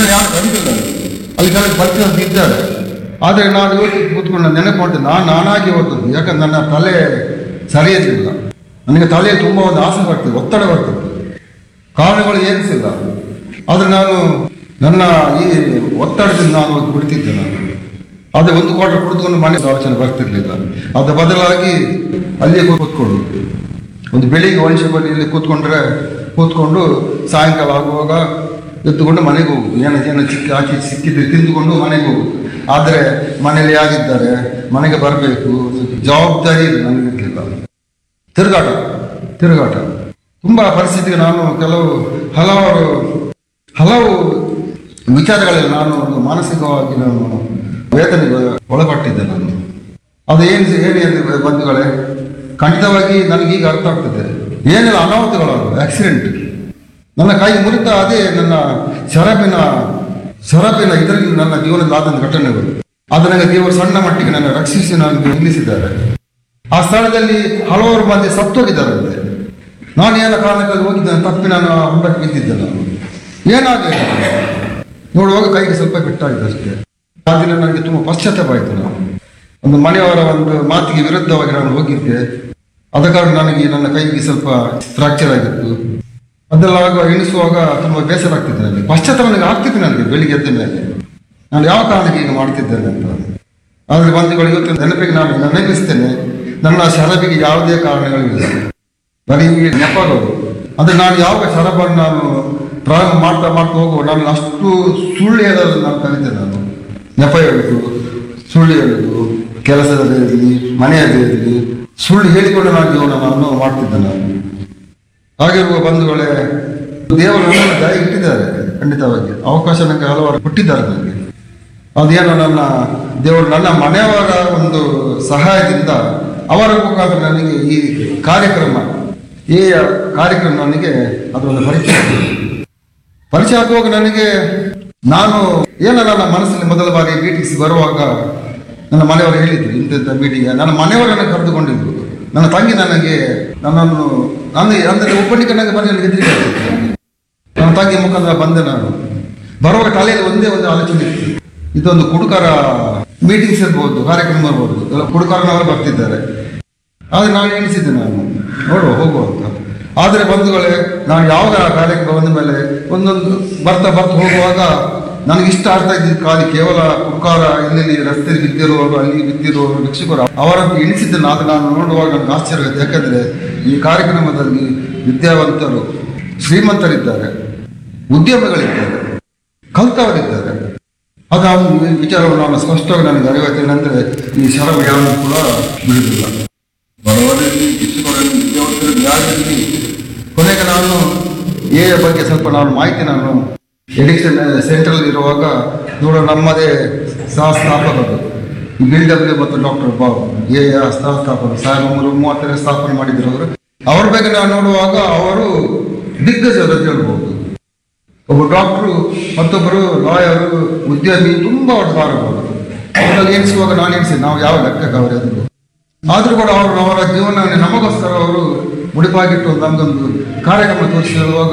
ಯಾರು ಕಂಡಿಲ್ಲ ಅಲ್ಲಿ ಕೆಳಗೆ ಬರ್ತೀನಿ ಅಂತ ಇದ್ದಾರೆ ಆದರೆ ನಾನು ಯೋಚಿಸಿ ಕೂತ್ಕೊಂಡು ನಾನು ನೆನಪು ಮಾಡ್ತೇನೆ ನಾನು ನಾನಾಗಿ ಹೋದದ್ದು ಯಾಕಂದ್ರೆ ನನ್ನ ತಲೆ ಸರಿಯಿರಲಿಲ್ಲ ನನಗೆ ತಲೆ ತುಂಬ ಒಂದು ಆಸೆ ಬರ್ತದೆ ಒತ್ತಡ ಬರ್ತದೆ ಕಾರಣಗಳು ಏನಿಸಿಲ್ಲ ಆದರೆ ನಾನು ನನ್ನ ಈ ಒತ್ತಡದಿಂದ ನಾನು ಹೋಗಿ ಬಿಡ್ತಿದ್ದೆ ನಾನು ಆದರೆ ಒಂದು ಕ್ವಾರ್ಟರ್ ಕುಡಿದುಕೊಂಡು ಮನೆ ಆಲೋಚನೆ ಬರ್ತಿರ್ಲಿಲ್ಲ ಅದರ ಬದಲಾಗಿ ಅಲ್ಲಿಯೇ ಕೂತ್ಕೊಂಡು ಒಂದು ಬೆಳಿಗ್ಗೆ ಒಂದು ಬಳಿ ಇಲ್ಲಿ ಕೂತ್ಕೊಂಡ್ರೆ ಕೂತ್ಕೊಂಡು ಸಾಯಂಕಾಲ ಆಗುವಾಗ ಎತ್ತುಕೊಂಡು ಮನೆಗೆ ಹೋಗುದು ಏನೋ ಏನೋ ಚಿಕ್ಕ ಆಚೆ ಸಿಕ್ಕಿದ್ರೆ ತಿಂದುಕೊಂಡು ಮನೆಗೆ ಹೋಗುದು ಆದರೆ ಮನೇಲಿ ಯಾರಿದ್ದಾರೆ ಮನೆಗೆ ಬರಬೇಕು ಜವಾಬ್ದಾರಿ ಇದೆ ನನಗಿರ್ಲಿಲ್ಲ ತಿರುಗಾಟ ತಿರುಗಾಟ ತುಂಬ ಪರಿಸ್ಥಿತಿಗೆ ನಾನು ಕೆಲವು ಹಲವಾರು ಹಲವು ವಿಚಾರಗಳಲ್ಲಿ ನಾನು ಒಂದು ಮಾನಸಿಕವಾಗಿ ನಾನು ವೇದನೆಗೆ ಒಳಪಟ್ಟಿದ್ದೆ ನಾನು ಅದು ಏನು ಏನು ಏನು ಬಂಧುಗಳೇ ಖಂಡಿತವಾಗಿ ನನಗೀಗ ಅರ್ಥ ಆಗ್ತದೆ ಏನೆಲ್ಲ ಅನಾಹುತಗಳು ಆಕ್ಸಿಡೆಂಟ್ ನನ್ನ ಕೈ ಮುರಿತ ಅದೇ ನನ್ನ ಶರಬಿನ ಶರಬಿನ ಇದರಲ್ಲಿ ನನ್ನ ಜೀವನದಲ್ಲಿ ಆದಂಥ ಘಟನೆಗಳು ಅದು ನನಗೆ ದೇವರು ಸಣ್ಣ ಮಟ್ಟಿಗೆ ನನ್ನ ರಕ್ಷಿಸಿ ನನಗೆ ನಿಲ್ಲಿಸಿದ್ದಾರೆ ಆ ಸ್ಥಳದಲ್ಲಿ ಹಲವಾರು ಮಂದಿ ಸತ್ತೋಗಿದ್ದಾರಂತೆ ನಾನು ಏನ ಕಾರಣಕ್ಕಾಗಿ ಹೋಗಿದ್ದೇನೆ ತಪ್ಪಿ ನಾನು ಹೊಂಡಕ್ಕೆ ಬಿದ್ದಿದ್ದೆ ನಾನು ಏನಾಗಲಿಲ್ಲ ನೋಡುವಾಗ ಕೈಗೆ ಸ್ವಲ್ಪ ಬಿಟ್ಟಾಗಿದೆ ಅಷ್ಟೇ ಆ ದಿನ ನನಗೆ ತುಂಬ ಪಶ್ಚಾತ್ತಾಪ ಆಯಿತು ನಾನು ಒಂದು ಮನೆಯವರ ಒಂದು ಮಾತಿಗೆ ವಿರುದ್ಧವಾಗಿ ನಾನು ಹೋಗಿದ್ದೆ ಆದ ಕಾರಣ ನನಗೆ ನನ್ನ ಕೈಗೆ ಸ್ವಲ್ಪ ಫ್ರಾಕ್ಚರ್ ಆಗಿತ್ತು ಅದೆಲ್ಲ ಆಗುವ ಎಣಿಸುವಾಗ ತುಂಬ ಬೇಸರ ಆಗ್ತಿದೆ ನನಗೆ ಪಶ್ಚಾತ್ತಾಪ ನನಗೆ ಆಗ್ತಿತ್ತು ನನಗೆ ಬೆಳಿಗ್ಗೆ ಎದ್ದ ಮೇಲೆ ನಾನು ಯಾವ ಕಾರಣಕ್ಕೆ ಈಗ ಮಾಡ್ತಿದ್ದೇನೆ ಅಂತ ಆದರೆ ಬಂಧುಗಳು ಇವತ್ತು ನೆನಪಿಗೆ ನಾನು ನೆನಪಿಸ್ತೇನೆ ನನ್ನ ಶರಬಿಗೆ ಯಾವುದೇ ಕಾರಣಗಳಿಲ್ಲ ಬರೀ ನೆಪಗಳು ಅಂದ್ರೆ ನಾನು ಯಾವಾಗ ಶರಬನ್ನು ನಾನು ಪ್ರಾರಂಭ ಮಾಡ್ತಾ ಮಾಡ್ತಾ ಹೋಗುವ ನಾನು ಅಷ್ಟು ಸುಳ್ಳು ಹೇಳಲು ನಾನು ಕಲಿತೆ ನಾನು ನೆಪ ಹೇಳುದು ಸುಳ್ಳು ಹೇಳುದು ಕೆಲಸದಲ್ಲಿ ಇರಲಿ ಮನೆಯಲ್ಲಿ ಇರಲಿ ಸುಳ್ಳು ಹೇಳಿಕೊಂಡು ನಾನು ಜೀವನ ನಾನು ಮಾಡ್ತಿದ್ದೆ ನಾನು ಹಾಗಿರುವ ಬಂಧುಗಳೇ ದೇವರು ನನ್ನನ್ನು ದಯ ಇಟ್ಟಿದ್ದಾರೆ ಖಂಡಿತವಾಗಿ ಅವಕಾಶ ನನಗೆ ಹಲವಾರು ಕೊಟ್ಟಿದ್ದಾರೆ ನನಗೆ ಅದೇನೋ ನನ್ನ ದೇವರು ನನ್ನ ಮನೆಯವರ ಒಂದು ಸಹಾಯದಿಂದ ಅವರ ಮುಖಾಂತರ ನನಗೆ ಈ ಕಾರ್ಯಕ್ರಮ ಈ ಕಾರ್ಯಕ್ರಮ ನನಗೆ ಅದೊಂದು ಪರಿಚಯ ಪರಿಚಯ ಆಗುವಾಗ ನನಗೆ ನಾನು ಏನೋ ನನ್ನ ಮನಸ್ಸಲ್ಲಿ ಮೊದಲ ಬಾರಿ ಮೀಟಿಂಗ್ಸ್ ಬರುವಾಗ ನನ್ನ ಮನೆಯವರು ಹೇಳಿದ್ರು ಇಂಥ ಮೀಟಿಂಗ್ ನನ್ನ ಮನೆಯವರನ್ನು ಕರೆದುಕೊಂಡಿದ್ರು ನನ್ನ ತಂಗಿ ನನಗೆ ನನ್ನನ್ನು ನನ್ನ ಅಂದರೆ ಒಬ್ಬನಿಗೆ ನನಗೆ ಬರಲಿ ಹೆದರಿಕೆ ಆಗ್ತಿತ್ತು ನನಗೆ. ನನ್ನ ತಂಗಿ ಮುಖಾಂತರ ಬಂದೆ ನಾನು ಬರುವಾಗ ತಲೆಯಲ್ಲಿ ಒಂದೇ ಒಂದು ಆಲೋಚನೆ ಇತ್ತು ಇದೊಂದು ಕುಡುಕರ ಮೀಟಿಂಗ್ಸ್ ಇರ್ಬೋದು ಕಾರ್ಯಕ್ರಮ ಇರ್ಬೋದು ಎಲ್ಲ ಕುಡುಕರನವರು ಬರ್ತಿದ್ದಾರೆ ಆದರೆ ನಾನು ಎಣಿಸಿದ್ದೆ ನಾನು ನೋಡುವ ಹೋಗುವ ಅಂತ ಆದರೆ ಬಂಧುಗಳೇ ನಾನು ಯಾವಾಗ ಆ ಕಾರ್ಯಕ್ರಮ ಬಂದ ಮೇಲೆ ಒಂದೊಂದು ಬರ್ತಾ ಬರ್ತಾ ಹೋಗುವಾಗ ನನಗೆ ಇಷ್ಟ ಆಗ್ತಾ ಇದ್ದಿದ್ದು ಖಾಲಿ ಕೇವಲ ಕುಡುಕಾರ ಇಲ್ಲಿ ರಸ್ತೆಯಲ್ಲಿ ಬಿದ್ದಿರುವವರು ಅಲ್ಲಿ ಬಿದ್ದಿರುವವರು ಭಿಕ್ಷುಕರು ಅವರನ್ನು ಎಣಿಸಿದ್ದನ್ನು ಆದರೆ ನಾನು ನೋಡುವಾಗ ನನಗೆ ಆಶ್ಚರ್ಯ ಆಯ್ತು ಯಾಕಂದರೆ ಈ ಕಾರ್ಯಕ್ರಮದಲ್ಲಿ ವಿದ್ಯಾವಂತರು ಶ್ರೀಮಂತರಿದ್ದಾರೆ ಉದ್ಯಮಿಗಳಿದ್ದಾರೆ ಕಲ್ತವರಿದ್ದಾರೆ ಅದು ಆ ಒಂದು ವಿಚಾರವನ್ನು ನಾನು ಸ್ಪಷ್ಟವಾಗಿ ನನಗೆ ಅರಿವಾಯ್ತು ಏನಂದ್ರೆ ಈ ಶರಮ ಯಾರು ಕೂಡ ಬಿಡುವುದಿಲ್ಲ ಬಡವರಲ್ಲಿ ಭಿಕ್ಷುಕರಲ್ಲಿ ವಿದ್ಯಾವಂತರಲ್ಲಿ ಯಾರಲ್ಲಿ ಕೊನೆಗೆ ನಾನು ಎ ಬಗ್ಗೆ ಸ್ವಲ್ಪ ನಾನು ಮಾಹಿತಿ ನಾನು ಎಡಿಕ್ಷನ್ ಸೆಂಟ್ರಲ್ ಇರುವಾಗ ನೋಡೋ ನಮ್ಮದೇ ಸಹ ಸ್ಥಾಪಕರು ಈ ಬಿ ಡಬ್ಲ್ಯೂ ಮತ್ತು ಡಾಕ್ಟರ್ ಬಾಬು ಎ ಸಹ ಸ್ಥಾಪಕರು ಸಾವಿರದ ಒಂಬೈನೂರ ಮೂವತ್ತರ ಸ್ಥಾಪನೆ ಮಾಡಿದ್ರು ಅವರು ಅವ್ರ ಬಗ್ಗೆ ನಾನು ನೋಡುವಾಗ ಅವರು ದಿಗ್ಗಜರು ಅಂತ ಹೇಳ್ಬೋದು ಒಬ್ಬ ಡಾಕ್ಟ್ರು ಮತ್ತೊಬ್ಬರು ಲಾಯರು ಉದ್ಯಮಿ ತುಂಬಾ ಅವ್ರ ಬಾರಬಹುದು ಅವರಲ್ಲಿ ಎಣಿಸುವಾಗ ನಾನು ಎಣಿಸಿದೆ ನಾವು ಯಾವ ಲೆಕ್ಕಕ್ಕೆ ಅವರು ಎದುರು ಆದ್ರೂ ಕೂಡ ಅವರು ಅವರ ಜೀವನ ನಮಗೋಸ್ಕರ ಅವರು ಮುಡಿಪಾಗಿಟ್ಟು ನಮಗೊಂದು ಕಾರ್ಯಕ್ರಮ ತೋರಿಸಿ ಹೇಳುವಾಗ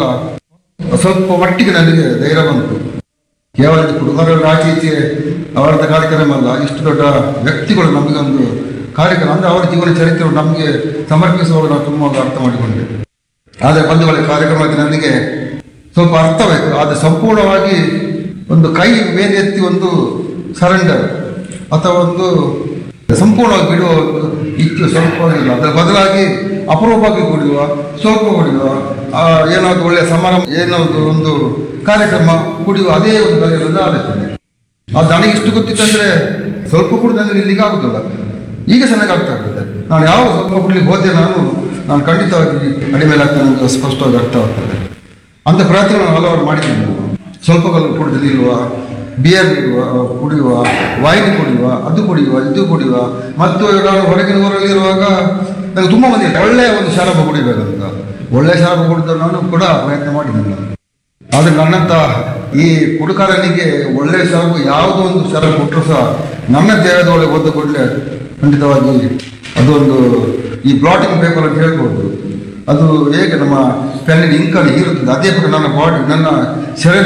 ಸ್ವಲ್ಪ ಮಟ್ಟಿಗೆ ನನಗೆ ಧೈರ್ಯ ಬಂತು ಕೇವಲ ಇದು ಹುಡುಗರ ಆಚೆ ಈಚೆ ಅವರದ ಕಾರ್ಯಕ್ರಮ ಅಲ್ಲ ಇಷ್ಟು ದೊಡ್ಡ ವ್ಯಕ್ತಿಗಳು ನಮಗೊಂದು ಕಾರ್ಯಕ್ರಮ ಅಂದ್ರೆ ಅವರ ಜೀವನ ಚರಿತ್ರೆ ನಮಗೆ ಸಮರ್ಪಿಸುವಾಗ ನಾವು ತುಂಬ ಅರ್ಥ ಮಾಡಿಕೊಂಡೆ ಆದರೆ ಬಂಧುಗಳ ಕಾರ್ಯಕ್ರಮಕ್ಕೆ ನನಗೆ ಸ್ವಲ್ಪ ಅರ್ಥವಾಯಿತು ಆದರೆ ಸಂಪೂರ್ಣವಾಗಿ ಒಂದು ಕೈ ಮೇಲೆ ಎತ್ತಿ ಒಂದು ಸರೆಂಡರ್ ಅಥವಾ ಒಂದು ಸಂಪೂರ್ಣವಾಗಿ ಬಿಡುವ ಒಂದು ಇತ್ತು ಸ್ವಲ್ಪ ಇಲ್ಲ ಅದರ ಬದಲಾಗಿ ಅಪರೂಪವಾಗಿ ಕುಡಿಯುವ ಸ್ವಲ್ಪ ಕುಡಿಯುವ ಆ, ಏನಾದ್ರು ಒಳ್ಳೆಯ ಸಮಾರಂಭ ಏನಾದ್ರು ಒಂದು ಕಾರ್ಯಕ್ರಮ ಕುಡಿಯುವ ಅದೇ ಒಂದು ಕಲೆಯನ್ನು ಆಲೋಚನೆ ಅದು ನನಗೆ ಇಷ್ಟು ಗೊತ್ತಿತ್ತಂದ್ರೆ ಸ್ವಲ್ಪ ಕುಡಿದ್ರೆ ಇಲ್ಲಿಗೆ ಆಗುದಿಲ್ಲ ಈಗ ಚೆನ್ನಾಗಿ ಅರ್ಥ ಆಗ್ತದೆ ನಾನು ಯಾವ ಸ್ವಲ್ಪ ಕುಡ್ಲಿಕ್ಕೆ ಹೋದೆ ನಾನು ನಾನು ಖಂಡಿತವಾಗಿ ಕಡಿಮೆ ಆಗ್ತದೆ ನನಗೆ ಸ್ಪಷ್ಟವಾಗಿ ಅರ್ಥ ಆಗ್ತದೆ ಅಂತ ಪ್ರಯತ್ನ ನಾನು ಹಲವಾರು ಮಾಡಿದ್ದೀನಿ ನಾನು ಸ್ವಲ್ಪ ಕಲ್ಲು ಕುಡಿದ್ರೆ ಇಲ್ವಾ ಬಿಯರ್ ಇರುವ ಕುಡಿಯುವ ವೈನ್ ಕುಡಿಯುವ ಅದು ಕುಡಿಯುವ ಇದು ಕುಡಿಯುವ ಮತ್ತು ನಾನು ಹೊರಗಿನ ಊರಲ್ಲಿ ಇರುವಾಗ ನನಗೆ ತುಂಬ ಮಂದಿ ಒಳ್ಳೆಯ ಒಂದು ಶರಾಬ ಕುಡಿಬೇಕಂತ ಒಳ್ಳೆಯ ಶರಾಬ ಕುಡಿದ್ರೆ ನಾನು ಕೂಡ ಪ್ರಯತ್ನ ಮಾಡಿದ್ದೀನಿ ನಾನು ಆದರೆ ನನ್ನಂತ ಈ ಕುಡುಕರನಿಗೆ ಒಳ್ಳೆಯ ಶರಾಬು ಯಾವುದೋ ಒಂದು ಶರಾಬು ಕೊಟ್ಟರು ಸಹ ನನ್ನ ದೇಹದ ಒಳಗೆ ಒದ್ದು ಕೂಡಲೇ ಖಂಡಿತವಾಗಿ ಅದೊಂದು ಈ ಬ್ಲಾಟಿಂಗ್ ಪೇಪರ್ ಅಂತ ಹೇಳ್ಬೋದು ಅದು ಹೇಗೆ ನಮ್ಮ ಪೆನ್ನಿನ ಇಂಕಲ್ಲಿ ಹೀರುತ್ತದೆ ಅದೇ ಪ್ರಕಾರ ನನ್ನ ಬಾಡಿ ನನ್ನ ಶರೀರ